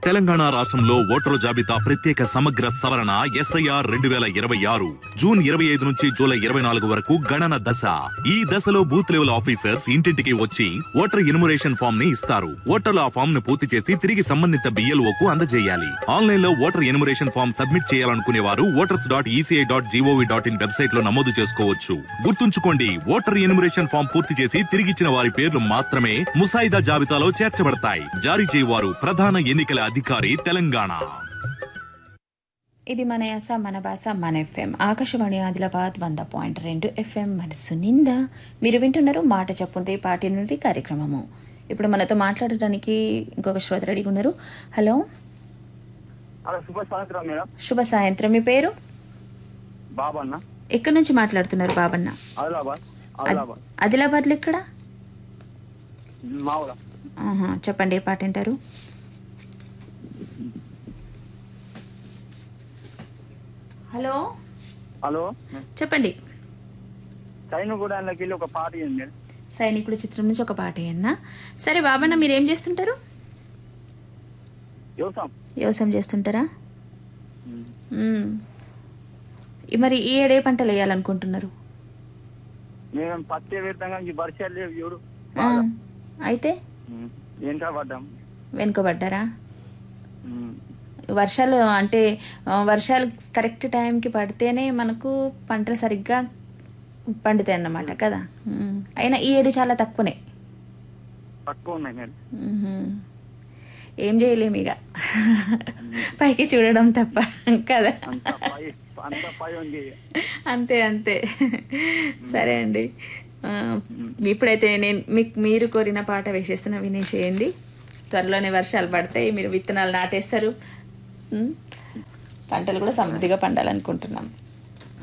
తెలంగాణ రాష్ట్రంలో ఓటరు జాబితా ప్రత్యేక సమగ్ర సవరణ ఎస్ఐఆర్ రెండు వేల ఇరవై ఆరు జూన్ ఇరవై ఐదు నుంచి జూలై ఇరవై నాలుగు వరకు గణన దశ ఈ దశలో బూత్ లెవెల్ ఆఫీసర్స్ ఇంటింటికి వచ్చి ఓటర్ ఇనుమరేషన్ ఫామ్ ని ఇస్తారు ఓటర్లు ఆ ఫామ్ ను పూర్తి చేసి తిరిగి సంబంధిత బిఎల్ఓ కు అందజేయాలి ఆన్లైన్ లో ఓటర్ ఎనుమరేషన్ ఫామ్ సబ్మిట్ చేయాలనుకునే వారు voters dot ECI dot GOV dot in website లో నమోదు చేసుకోవచ్చు గుర్తుంచుకోండి ఓటర్ ఎనుమరేషన్ ఫామ్ పూర్తి చేసి తిరిగిచ్చిన వారి పేర్లు మాత్రమే ముసాయిదా జాబితాలో చేర్చబడతాయి జారీ చేయవారు ప్రధాన ఎన్నికల అధికారి తెలంగాణ ఇది మన యాస మన భాష మన ఎఫ్ఎం ఆకాశవాణి ఆదిలాబాద్ వంద పాయింట్ రెండు ఎఫ్ఎం మనసు నిండా మీరు వింటున్నారు మాట చెప్పుండ్రి పార్టీ నుండి కార్యక్రమము ఇప్పుడు మనతో మాట్లాడడానికి ఇంకొక శ్రోత రెడీగా ఉన్నారు హలో అలా శుభ సాయంత్రం మేడం శుభ సాయంత్రం మీ పేరు బాబా అన్న ఎక్కడి నుంచి మాట్లాడుతున్నారు బాబన్న ఆదిలాబాద్ ఆదిలాబాద్ ఆదిలాబాద్లో ఎక్కడ మావుల ఆహా, చెప్పండి ఏ పాట వింటారు హలో హలో చెప్పండి సైనికుడానికి వెళ్ళి ఒక పార్టీ ఉంది మేడం సైనికుడు చిత్రం నుంచి ఒక పాట అన్నా సరే బాబన్న మీరు ఏం చేస్తుంటారు వ్యవసాయం వ్యవసాయం చేస్తుంటారా మ్మ్. ఈ మరి ఈ ఏడే పంటలు వేయాలనుకుంటున్నారు మేము పత్తి పెడతాం కానీ ఈ వర్షాలు లేవు చూడు ఆ, అయితే ఏంటా పడ్డాం వెనుకబడ్డారా ఉమ్. వర్షాలు అంటే ఆ, వర్షాలు కరెక్ట్ టైంకి పడితేనే మనకు పంటలు సరిగ్గా పండుతాయి అన్నమాట కదా మ్మ్. అయినా ఈ ఏడు చాలా తక్కువనే తక్కువ ఉన్నాయి మేడం మ్మ్. ఏం చేయలేము ఇక పైకి చూడడం తప్ప కదా అంత పై అంత పై ఉంది అంతే అంతే సరే అండి ఆ, ఇప్పుడైతే నేను మీకు మీరు కోరిన పాట వేసేస్తున్నా వినేసేయండి త్వరలోనే వర్షాలు పడతాయి మీరు విత్తనాలు నాటేస్తారు ఉమ్, పంటలు కూడా సమృద్ధిగా పండాలనుకుంటున్నాం